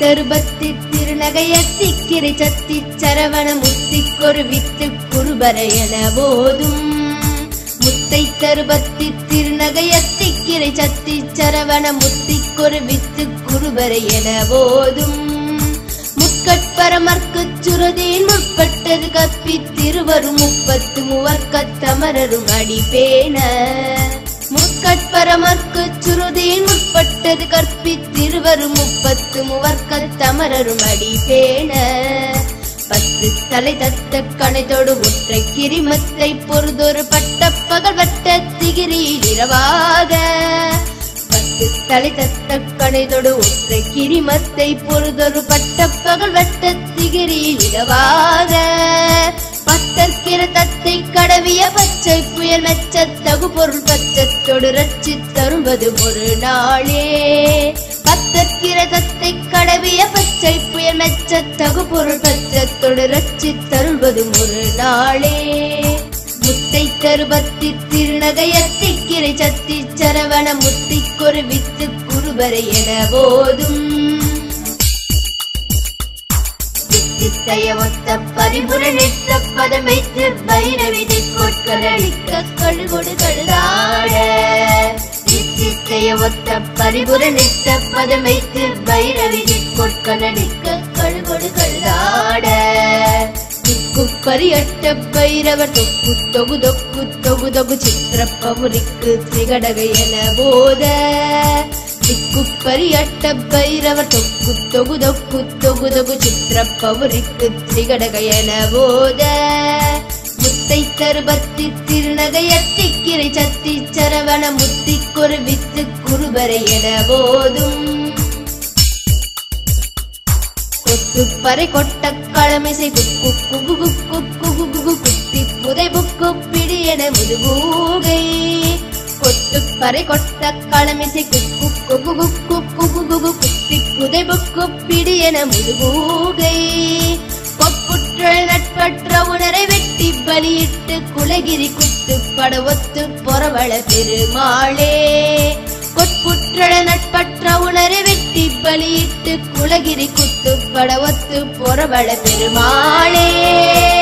தருபத்தி திருநகையத்தி கிரை சத்தி Saravana முத்திக்கொரு with குருபர என போதும் முத்தை தருபத்தி திருநகையத்தி கிரை சத்தி சரவண முத்திக்கொரு வித்து குருபர என போதும் முக்கட்பரமர்க்கு சுருதியின் முற்பட்டது கப்பி திருவரும் முப்பத்து மூவர்க்கத்தமரரும் அடிப்பேன முக்கட்பரமர்க்கு சுருதியின் முற்பட்டது கற்பி திருவரும் முப்பத்து மூவர்க்கத்தமரரும் அடிப்பேன பத்து தலை தத்த கணைதோடு ஒற்றை கிரிமத்தை பொறுதொரு பட்ட பகல் வட்ட திகிரியில் இரவாக பத்து தலை தத்த கணைதொடு ஒற்றை கிரிமத்தை பொறுதொரு பட்ட பகல் வட்ட திகிரியில் இரவாக பத்தற்கிற தத்தை கடவிய பச்சை புயல் மெச்ச தகு பொருள் பச்சத்தொடு ரச்சி தருவது ஒரு நாளே பத்தற்கிற தத்தை கடவிய பச்சை புயல் மெச்ச தகு பொருள் பச்சத்தொடு ரச்சி தருவது ஒரு நாளே முத்தை தருபத்தி திருநகையத்தி கிரை சத்தி சரவண முத்திக்கொரு வித்து குருபரை என போதும் சித்தைய ஒத்த பரிபுர நிற்க பதம் வைத்து பைரவிதை கொட்களளிக்க கழுகொடு கழுதாட சித்தைய ஒத்த பரிபுர நிற்க பதம் வைத்து பைரவிதை கொட்களளிக்க கழுகொடு கழுதாட குப்பரியட்ட பைரவர் தொக்கு தொகு தொக்கு தொகு தொகு சித்திரப்பமுறிக்கு திகடகை என போத திக்குப்பரியட்ட பைரவர் தொக்கு தொகு தொக்கு தொகு தொகு சித்திரப்பமுறிக்கு திகடகை என போத முத்தை தருபத்தி திருநகையத்தி கிரை சத்தி சரவண முத்திக்கொரு வித்து குருபரை என போதும் கொத்து பறை கொட்ட களமிசை குக்கு குகு குக்கு குகு குகு குத்தி புதை புக்கு பிடி என முதுகூகை கொத்து பறை கொட்ட களமிசை குக்கு குகு குக்கு குகு குகு குத்தி புதை புக்கு பிடி என முதுகூகை கொப்புற்ற நட்பற்ற உணரை வெட்டி பலியிட்டு குலகிரி குத்து படவொத்து பொறவள பெருமாளே கொட்புற்றள நட்பற்ற உணரை வெட்டி பலியிட்டு குலகிரி குத்து படவத்து பொறவள பெருமாளே